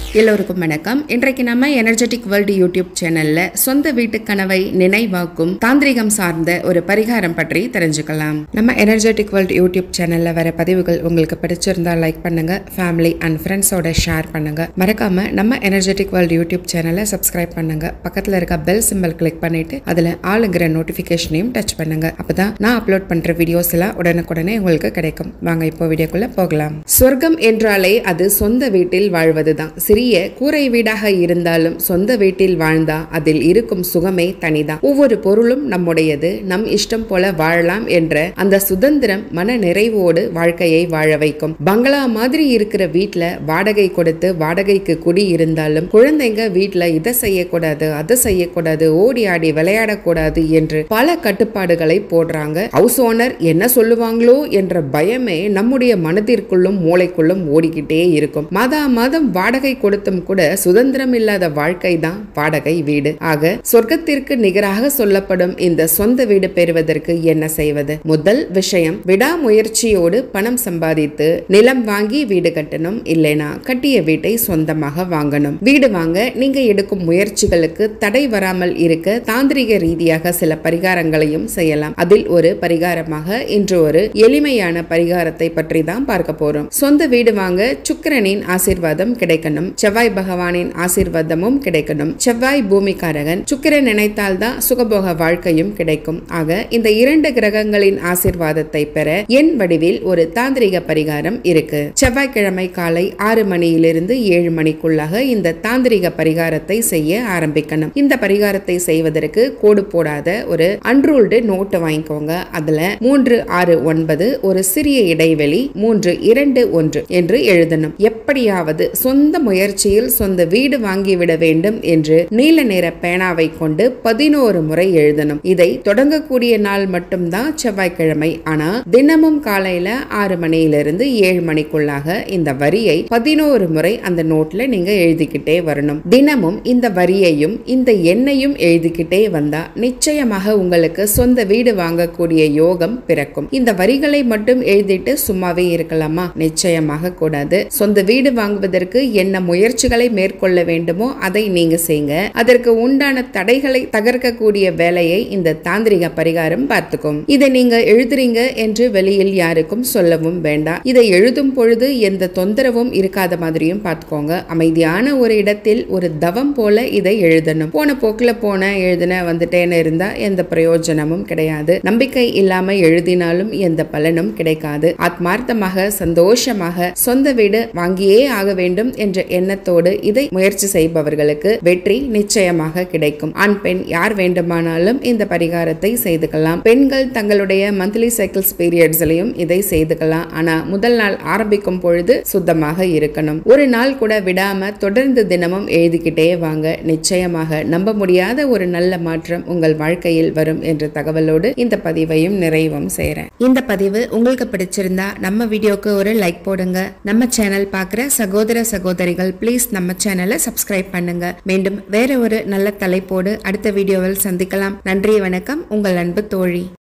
எல்லோருக்கும் வணக்கம் இன்றைக்கு நம்ம எனர்ஜெட்டிக் வேர்ல்டு யூடியூப் சேனல்ல சொந்த வீட்டு கனவை நினைவாக்கும் தாந்திரிகம் சார்ந்த ஒரு பரிகாரம் பற்றி தெரிஞ்சுக்கலாம் நம்ம எனர்ஜெட்டிக் வேர்ல்டு யூடியூப் சேனல்ல வர பதிவுகள் உங்களுக்கு பிடிச்சிருந்தா லைக் பண்ணுங்க ஃபேமிலி அண்ட் ஃப்ரெண்ட்ஸோட ஷேர் பண்ணுங்க மறக்காம நம்ம எனர்ஜெட்டிக் வேர்ல்டு யூடியூப் சேனலை சப்ஸ்கிரைப் பண்ணுங்க பக்கத்துல இருக்க பெல் சிம்பல் கிளிக் பண்ணிட்டு அதுல ஆளுங்கிற நோட்டிபிகேஷனையும் டச் பண்ணுங்க அப்பதான் நான் அப்லோட் பண்ற வீடியோஸ் எல்லாம் உடனுக்குடனே உங்களுக்கு கிடைக்கும் வாங்க இப்போ வீடியோக்குள்ள போகலாம் சொர்க்கம் என்றாலே அது சொந்த வீட்டில் வாழ்வதுதான் சிறிய கூரை வீடாக இருந்தாலும் சொந்த வீட்டில் வாழ்ந்தா அதில் இருக்கும் சுகமே தனிதான் ஒவ்வொரு பொருளும் நம்முடையது நம் இஷ்டம் போல வாழலாம் என்ற அந்த சுதந்திரம் மன நிறைவோடு வாழ்க்கையை வாழ வைக்கும் பங்களா மாதிரி இருக்கிற வீட்ல வாடகை கொடுத்து வாடகைக்கு குடி இருந்தாலும் குழந்தைங்க வீட்ல இதை செய்யக்கூடாது அதை செய்யக்கூடாது ஓடி ஆடி விளையாடக்கூடாது என்று பல கட்டுப்பாடுகளை போடுறாங்க ஹவுஸ் ஓனர் என்ன சொல்லுவாங்களோ என்ற பயமே நம்முடைய மனதிற்குள்ளும் மூளைக்குள்ளும் ஓடிக்கிட்டே இருக்கும் மாதா மாதம் வாடகை கொடுத்தும் கூட சுதந்திரம் இல்லாத வாழ்க்கை தான் வாடகை வீடு ஆக சொர்க்கத்திற்கு நிகராக சொல்லப்படும் இந்த சொந்த வீடு பெறுவதற்கு என்ன செய்வது முதல் விஷயம் விடாமுயற்சியோடு பணம் சம்பாதித்து நிலம் வாங்கி வீடு கட்டணும் இல்லைனா கட்டிய வீட்டை சொந்தமாக வாங்கணும் வீடு வாங்க நீங்க எடுக்கும் முயற்சிகளுக்கு தடை வராமல் இருக்க தாந்திரிக ரீதியாக சில பரிகாரங்களையும் செய்யலாம் அதில் ஒரு பரிகாரமாக இன்று ஒரு எளிமையான பரிகாரத்தை பற்றி தான் பார்க்க போறோம் சொந்த வீடு வாங்க சுக்கிரனின் ஆசீர்வாதம் கிடைக்கணும் செவ்வாய் பகவானின் ஆசீர்வாதமும் கிடைக்கணும் செவ்வாய் பூமிக்காரகன் சுக்கிரன் நினைத்தால் தான் சுகபோக வாழ்க்கையும் கிடைக்கும் ஆக இந்த இரண்டு கிரகங்களின் ஆசீர்வாதத்தை பெற என் வடிவில் ஒரு தாந்திரிக பரிகாரம் இருக்கு செவ்வாய்க்கிழமை காலை ஆறு மணியிலிருந்து ஏழு மணிக்குள்ளாக இந்த தாந்திரிக பரிகாரத்தை செய்ய ஆரம்பிக்கணும் இந்த பரிகாரத்தை செய்வதற்கு கோடு போடாத ஒரு அன்ரூல்டு நோட்டு வாங்கிக்கோங்க அதுல மூன்று ஆறு ஒன்பது ஒரு சிறிய இடைவெளி மூன்று இரண்டு ஒன்று என்று எழுதணும் எப்படியாவது சொந்த முயற்சியில் சொந்த வீடு வாங்கிவிட வேண்டும் என்று நீல நிற பேனாவை கொண்டு பதினோரு முறை எழுதணும் இதை தொடங்கக்கூடிய நாள் மட்டும்தான் செவ்வாய்க்கிழமை ஆனா தினமும் காலையில ஆறு மணியிலிருந்து ஏழு மணிக்குள்ளாக இந்த வரியை பதினோரு முறை அந்த நோட்ல நீங்க எழுதிக்கிட்டே வரணும் தினமும் இந்த வரியையும் இந்த எண்ணையும் எழுதிக்கிட்டே வந்தா நிச்சயமாக உங்களுக்கு சொந்த வீடு வாங்கக்கூடிய யோகம் பிறக்கும் இந்த வரிகளை மட்டும் எழுதிட்டு சும்மாவே இருக்கலாமா நிச்சயமாக கூடாது சொந்த வீடு வாங்குவதற்கு என்ன முயற்சிகளை மேற்கொள்ள வேண்டுமோ அதை நீங்க செய்யுங்க அதற்கு உண்டான தடைகளை தகர்க்கக்கூடிய வேலையை இந்த தாந்திரிக பரிகாரம் பார்த்துக்கும் இதை நீங்க எழுதுறீங்க என்று வெளியில் யாருக்கும் சொல்லவும் வேண்டாம் இதை எழுதும் பொழுது எந்த தொந்தரவும் இருக்காத மாதிரியும் பார்த்துக்கோங்க அமைதியான ஒரு இடத்தில் ஒரு தவம் போல இதை எழுதணும் போன போக்குல போன எழுதின வந்துட்டேன்னு இருந்தா எந்த பிரயோஜனமும் கிடையாது நம்பிக்கை இல்லாம எழுதினாலும் எந்த பலனும் கிடைக்காது ஆத்மார்த்தமாக சந்தோஷமாக சொந்த வீடு வாங்கியே ஆக வேண்டும் என்ற எண்ணத்தோடு இதை முயற்சி செய்பவர்களுக்கு வெற்றி நிச்சயமாக கிடைக்கும் ஆண் பெண் யார் வேண்டுமானாலும் இந்த பரிகாரத்தை செய்துக்கலாம் பெண்கள் தங்களுடைய மந்த்லி சைக்கிள்ஸ் பீரியட்ஸ்லயும் இதை செய்துக்கலாம் ஆனா முதல் நாள் ஆரம்பிக்கும் பொழுது சுத்தமாக இருக்கணும் ஒரு நாள் கூட விடாம தொடர்ந்து தினமும் எழுதிக்கிட்டே வாங்க நிச்சயமாக நம்ப முடியாத ஒரு நல்ல மாற்றம் உங்கள் வாழ்க்கையில் வரும் என்ற தகவலோடு இந்த பதிவையும் நிறைவும் செய்றேன் இந்த பதிவு உங்களுக்கு பிடிச்சிருந்தா நம்ம வீடியோக்கு ஒரு லைக் போடுங்க நம்ம சேனல் பார்க்குற சகோதர சகோதரிகள் ப்ளீஸ் நம்ம சேனலை சப்ஸ்கிரைப் பண்ணுங்க மீண்டும் வேற ஒரு நல்ல தலைப்போடு அடுத்த வீடியோவில் சந்திக்கலாம் நன்றி வணக்கம் உங்கள் அன்பு தோழி